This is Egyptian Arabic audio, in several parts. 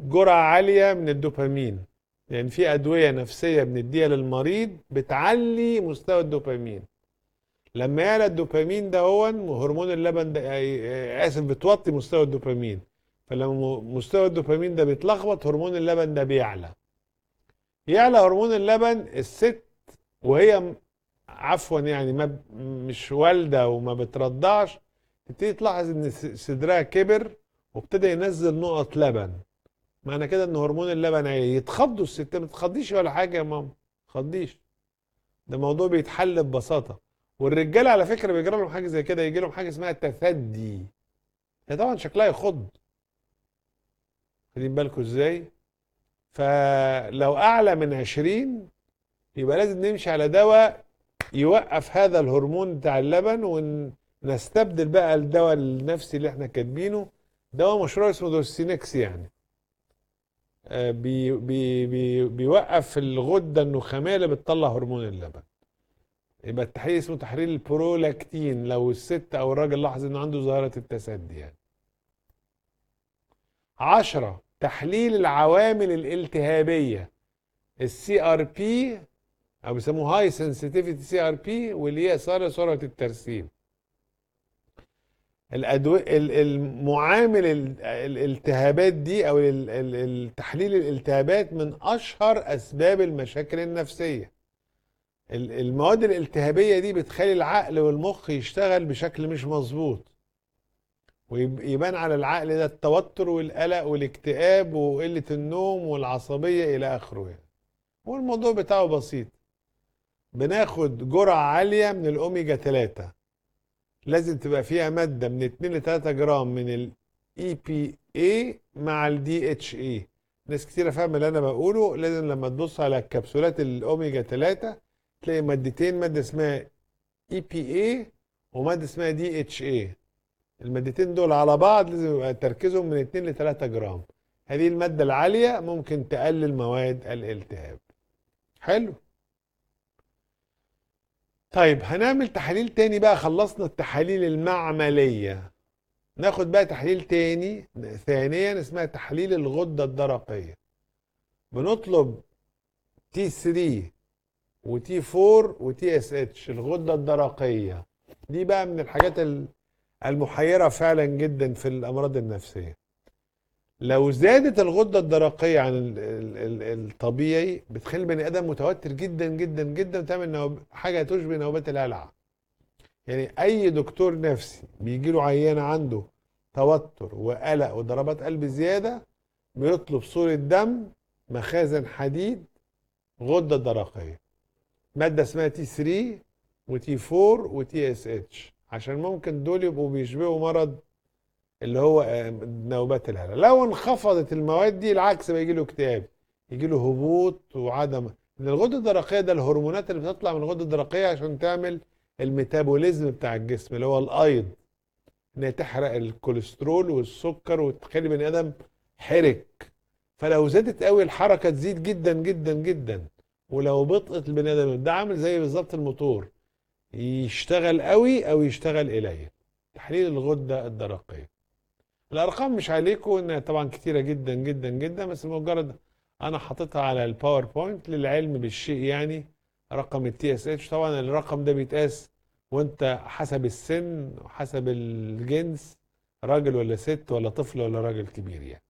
بناخد جرعة عالية من الدوبامين يعني في أدوية نفسية بنديها للمريض بتعلي مستوى الدوبامين لما يعلى الدوبامين ده هو هرمون اللبن ده آه، آسف بتوطي مستوى الدوبامين فلما مستوى الدوبامين ده بيتلخبط هرمون اللبن ده بيعلى يعلى هرمون اللبن الست وهي م- عفوا يعني ما ب- مش والده وما بترضعش تبتدي تلاحظ ان س- صدرها كبر وابتدى ينزل نقط لبن معنى كده ان هرمون اللبن عالي يتخضوا الستات ما تتخضيش ولا حاجه يا ماما ما تخضيش ده موضوع بيتحل ببساطه والرجاله على فكره بيجرى لهم حاجه زي كده يجي لهم حاجه اسمها تثدي هي طبعا شكلها يخض واخدين بالكم ازاي فلو اعلى من 20 يبقى لازم نمشي على دواء يوقف هذا الهرمون بتاع اللبن ونستبدل بقى الدواء النفسي اللي احنا كاتبينه دواء مشروع اسمه دورسينكس يعني آه، بي بي بي بيوقف الغده النخاميه اللي بتطلع هرمون اللبن يبقى التحليل اسمه تحليل البرولاكتين لو الست او الراجل لاحظ انه عنده ظاهره التسدي يعني عشرة تحليل العوامل الالتهابيه السي ار بي او بيسموه هاي سنسيتيفيتي سي ار بي واللي هي سرعه سرعه الترسيم الأدوية المعامل ال- الالتهابات دي او ال- ال- التحليل الالتهابات من اشهر اسباب المشاكل النفسيه ال- المواد الالتهابيه دي بتخلي العقل والمخ يشتغل بشكل مش مظبوط ويبان على العقل ده التوتر والقلق والاكتئاب وقله النوم والعصبيه الى اخره يعني. والموضوع بتاعه بسيط بناخد جرعه عاليه من الاوميجا 3 لازم تبقى فيها ماده من 2 ل 3 جرام من الاي بي اي مع الدي اتش اي ناس كتيره فاهمه اللي انا بقوله لازم لما تبص على كبسولات الاوميجا 3 تلاقي مادتين ماده اسمها اي بي اي وماده اسمها دي اتش اي المادتين دول على بعض لازم يبقى تركيزهم من 2 ل 3 جرام هذه الماده العاليه ممكن تقلل مواد الالتهاب حلو طيب هنعمل تحاليل تاني بقى خلصنا التحاليل المعملية ناخد بقى تحليل تاني ثانيا اسمها تحليل الغدة الدرقية بنطلب تي 3 وتي 4 وتي اس اتش الغدة الدرقية دي بقى من الحاجات ال- المحيرة فعلا جدا في الأمراض النفسية لو زادت الغدة الدرقية عن ال- ال- ال- الطبيعي بتخلي البني آدم متوتر جدا جدا جدا وتعمل نوب... حاجة تشبه نوبات الهلع يعني أي دكتور نفسي بيجي له عيان عنده توتر وقلق وضربات قلب زيادة بيطلب صورة دم مخازن حديد غدة درقية مادة اسمها تي 3 وتي 4 وتي اس اتش عشان ممكن دول يبقوا بيشبهوا مرض اللي هو آه، نوبات الهلع لو انخفضت المواد دي العكس بيجي له اكتئاب يجي له هبوط وعدم ان الغده الدرقيه ده الهرمونات اللي بتطلع من الغده الدرقيه عشان تعمل الميتابوليزم بتاع الجسم اللي هو الايض ان هي تحرق الكوليسترول والسكر وتخلي بني ادم حرك فلو زادت قوي الحركه تزيد جدا جدا جدا ولو بطئت البني ادم ده عامل زي بالظبط الموتور يشتغل قوي او يشتغل قليل تحليل الغده الدرقيه الارقام مش عليكم انها طبعا كتيره جدا جدا جدا بس مجرد انا حاططها على الباوربوينت للعلم بالشيء يعني رقم التي اس اتش طبعا الرقم ده بيتقاس وانت حسب السن وحسب الجنس راجل ولا ست ولا طفل ولا راجل كبير يعني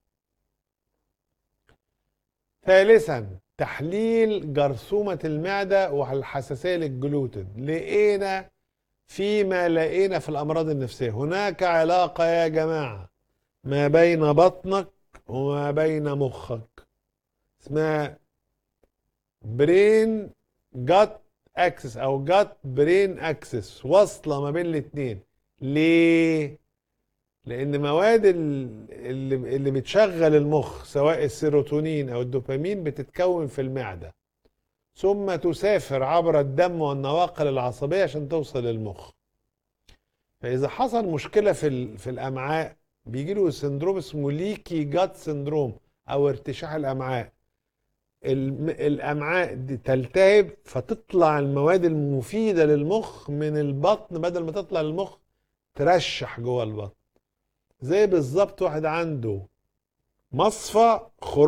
ثالثا تحليل جرثومة المعدة والحساسية للجلوتين لقينا فيما لقينا في الأمراض النفسية هناك علاقة يا جماعة ما بين بطنك وما بين مخك اسمها برين جات اكسس او جات برين اكسس واصله ما بين الاثنين ليه لان مواد ال- اللي اللي بتشغل المخ سواء السيروتونين او الدوبامين بتتكون في المعده ثم تسافر عبر الدم والنواقل العصبيه عشان توصل للمخ فاذا حصل مشكله في ال- في الامعاء بيجي له سندروم اسمه ليكي جات سندروم او ارتشاح الامعاء الم- الامعاء دي تلتهب فتطلع المواد المفيده للمخ من البطن بدل ما تطلع للمخ ترشح جوه البطن زي بالظبط واحد عنده مصفى خروج